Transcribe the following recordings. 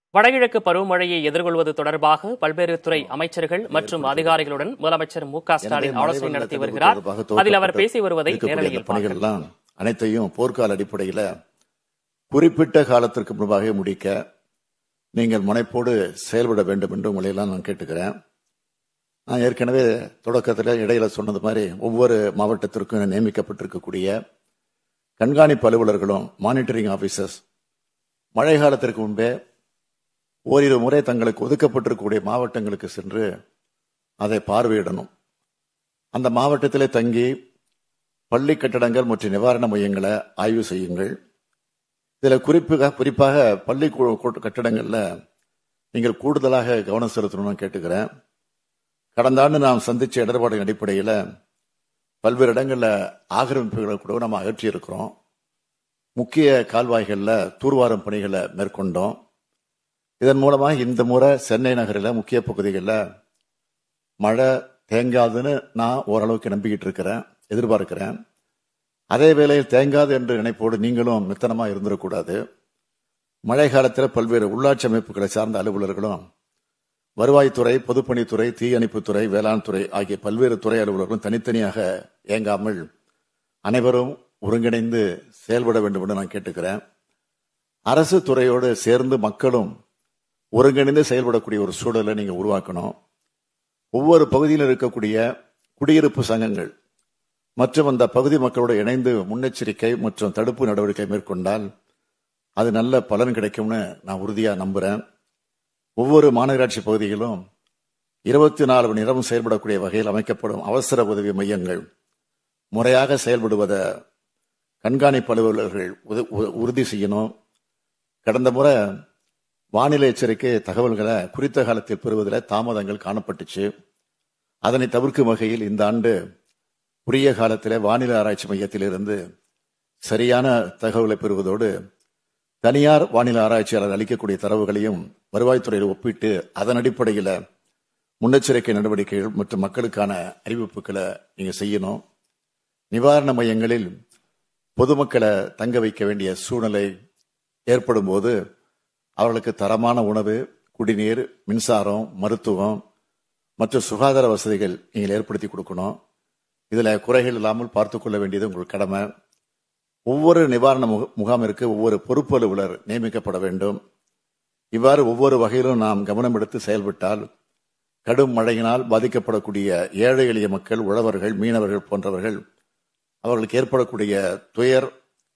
வடகிழக்கு பருவமழையை எதிர்கொள்வது தொடர்பாக பல்வேறு துறை அமைச்சர்கள் மற்றும் அதிகாரிகளுடன் முதலமைச்சர் மு க ஸ்டாலின் ஆலோசனை நடத்தி வருகிறார் அதில் அவர் பேசி வருவதை நேரலையில் பணிகள் பார்க்கலாம். எல்லாம் அனைத்தையும் போர்க்கால அடிப்படையில் குறிப்பிட்ட காலத்திற்கு முன்பாக முடிக்க நீங்கள் முனைப்போடு செயல்பட வேண்டும் என்று உங்களை எல்லாம் நான் கேட்டுக்கிறேன் நான் ஏற்கனவே தொடக்கத்தில் இடையில சொன்னது மாதிரி ஒவ்வொரு மாவட்டத்திற்கும் நியமிக்கப்பட்டிருக்கக்கூடிய கண்காணிப்பு அலுவலர்களும் மானிட்டரிங் ஆபீசர்ஸ் மழை காலத்திற்கு முன்பே ஓரிரு முறை தங்களுக்கு ஒதுக்கப்பட்டிருக்கக்கூடிய மாவட்டங்களுக்கு சென்று அதை பார்வையிடணும் அந்த மாவட்டத்திலே தங்கி பள்ளி கட்டடங்கள் மற்றும் நிவாரண மையங்களை ஆய்வு செய்யுங்கள் இதில் குறிப்பாக குறிப்பாக பள்ளி கு- கு- கட்டடங்கள்ல நீங்கள் கூடுதலாக கவனம் செலுத்தணும்னு கேட்டுக்கிறேன் கடந்த ஆண்டு நாம் சந்திச்ச இடர்பாடு அடிப்படையில் பல்வேறு இடங்களில் ஆக்கிரமிப்புகளை கூட நம்ம அகற்றி இருக்கிறோம் முக்கிய கால்வாய்களில் தூர்வாரும் பணிகளை மேற்கொண்டோம் இதன் மூலமாக இந்த முறை சென்னை நகரில் முக்கிய பகுதிகளில் மழை தேங்காதுன்னு நான் ஓரளவுக்கு நம்பிக்கிட்டு இருக்கிறேன் எதிர்பார்க்கிறேன் அதே வேளையில் தேங்காது என்ற நினைப்போடு நீங்களும் மித்தனமா இருந்துடக்கூடாது மழை காலத்தில் பல்வேறு உள்ளாட்சி அமைப்புகளை சார்ந்த அலுவலர்களும் வருவாய்த்துறை பொதுப்பணித்துறை தீயணைப்புத்துறை வேளாண் துறை ஆகிய பல்வேறு துறை அலுவலர்களும் தனித்தனியாக இயங்காமல் அனைவரும் ஒருங்கிணைந்து செயல்பட வேண்டும் என்று நான் கேட்டுக்கிறேன் அரசு துறையோடு சேர்ந்து மக்களும் ஒருங்கிணைந்து செயல்படக்கூடிய ஒரு சூழலை நீங்க உருவாக்கணும் ஒவ்வொரு பகுதியில் இருக்கக்கூடிய குடியிருப்பு சங்கங்கள் மற்றும் அந்த பகுதி மக்களோடு இணைந்து முன்னெச்சரிக்கை மற்றும் தடுப்பு நடவடிக்கை மேற்கொண்டால் அது நல்ல பலன் கிடைக்கும்னு நான் உறுதியா நம்புறேன் ஒவ்வொரு மாநகராட்சி பகுதியிலும் இருபத்தி நாலு மணி நேரம் செயல்படக்கூடிய வகையில் அமைக்கப்படும் அவசர உதவி மையங்கள் முறையாக செயல்படுவதை கண்காணிப்பு அலுவலர்கள் உத- உ- உறுதி செய்யணும் கடந்த முறை வானிலை எச்சரிக்கை தகவல்களை குறித்த காலத்தில் பெறுவதில் தாமதங்கள் காணப்பட்டுச்சு அதனை தவிர்க்கும் வகையில் இந்த ஆண்டு உரிய காலத்தில் வானிலை ஆராய்ச்சி மையத்திலிருந்து சரியான தகவலை பெறுவதோடு தனியார் வானிலை ஆராய்ச்சியாளர் அளிக்கக்கூடிய தரவுகளையும் வருவாய்த்துறையில் ஒப்பிட்டு அதன் அடிப்படையில் முன்னெச்சரிக்கை நடவடிக்கைகள் மற்றும் மக்களுக்கான அறிவிப்புகளை நீங்க செய்யணும் நிவாரண மையங்களில் பொதுமக்களை தங்க வைக்க வேண்டிய சூழ்நிலை ஏற்படும் போது அவர்களுக்கு தரமான உணவு குடிநீர் மின்சாரம் மருத்துவம் மற்றும் சுகாதார வசதிகள் நீங்கள் ஏற்படுத்தி கொடுக்கணும் இதுல குறைகள் இல்லாமல் பார்த்துக் கொள்ள வேண்டியது உங்கள் கடமை ஒவ்வொரு நிவாரண முக- முகாமிற்கு ஒவ்வொரு பொறுப்பு அலுவலர் நியமிக்கப்பட வேண்டும் இவ்வாறு ஒவ்வொரு வகையிலும் நாம் கவனம் எடுத்து செயல்பட்டால் கடும் மழையினால் பாதிக்கப்படக்கூடிய ஏழை எளிய மக்கள் உழவர்கள் மீனவர்கள் போன்றவர்கள் அவர்களுக்கு ஏற்படக்கூடிய துயர்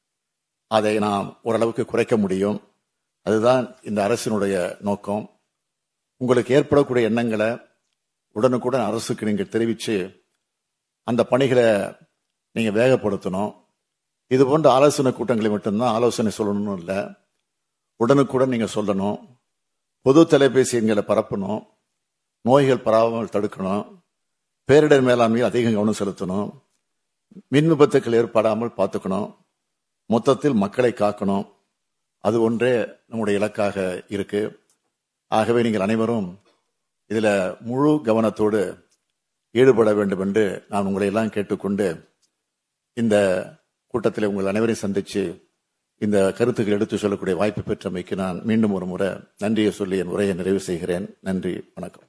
அதை நாம் ஓரளவுக்கு குறைக்க முடியும் அதுதான் இந்த அரசினுடைய நோக்கம் உங்களுக்கு ஏற்படக்கூடிய எண்ணங்களை உடனுக்குடன் அரசுக்கு நீங்கள் தெரிவித்து அந்த பணிகளை நீங்க வேகப்படுத்தணும் இது போன்ற ஆலோசனை கூட்டங்களை மட்டும்தான் ஆலோசனை சொல்லணும்னு இல்லை உடனுக்குடன் நீங்க சொல்லணும் பொது தொலைபேசி எண்களை பரப்பணும் நோய்கள் பரவாமல் தடுக்கணும் பேரிடர் மேலாண்மையில் அதிகம் கவனம் செலுத்தணும் மின் விபத்துக்கள் ஏற்படாமல் பார்த்துக்கணும் மொத்தத்தில் மக்களை காக்கணும் அது ஒன்றே நம்முடைய இலக்காக இருக்கு ஆகவே நீங்கள் அனைவரும் இதுல முழு கவனத்தோடு ஈடுபட வேண்டும் என்று நான் உங்களை எல்லாம் கேட்டுக்கொண்டு இந்த கூட்டத்தில் உங்கள் அனைவரையும் சந்திச்சு இந்த கருத்துக்கள் எடுத்து சொல்லக்கூடிய வாய்ப்பு பெற்றமைக்கு நான் மீண்டும் ஒரு முறை நன்றியை சொல்லி என் உரையை நிறைவு செய்கிறேன் நன்றி வணக்கம்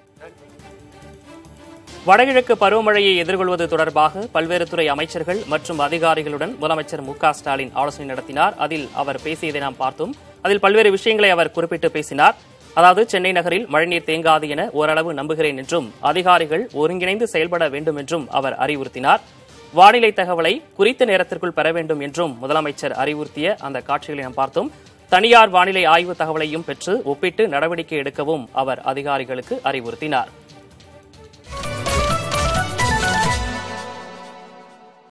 வடகிழக்கு பருவமழையை எதிர்கொள்வது தொடர்பாக பல்வேறு துறை அமைச்சர்கள் மற்றும் அதிகாரிகளுடன் முதலமைச்சர் மு க ஸ்டாலின் ஆலோசனை நடத்தினார் அதில் அவர் பேசியதை நாம் பார்த்தோம் அதில் பல்வேறு விஷயங்களை அவர் குறிப்பிட்டு பேசினார் அதாவது சென்னை நகரில் மழைநீர் தேங்காது என ஓரளவு நம்புகிறேன் என்றும் அதிகாரிகள் ஒருங்கிணைந்து செயல்பட வேண்டும் என்றும் அவர் அறிவுறுத்தினார் வானிலை தகவலை குறித்த நேரத்திற்குள் பெற வேண்டும் என்றும் முதலமைச்சர் அறிவுறுத்திய அந்த காட்சிகளை நாம் பார்த்தோம் தனியார் வானிலை ஆய்வு தகவலையும் பெற்று ஒப்பிட்டு நடவடிக்கை எடுக்கவும் அவர் அதிகாரிகளுக்கு அறிவுறுத்தினார்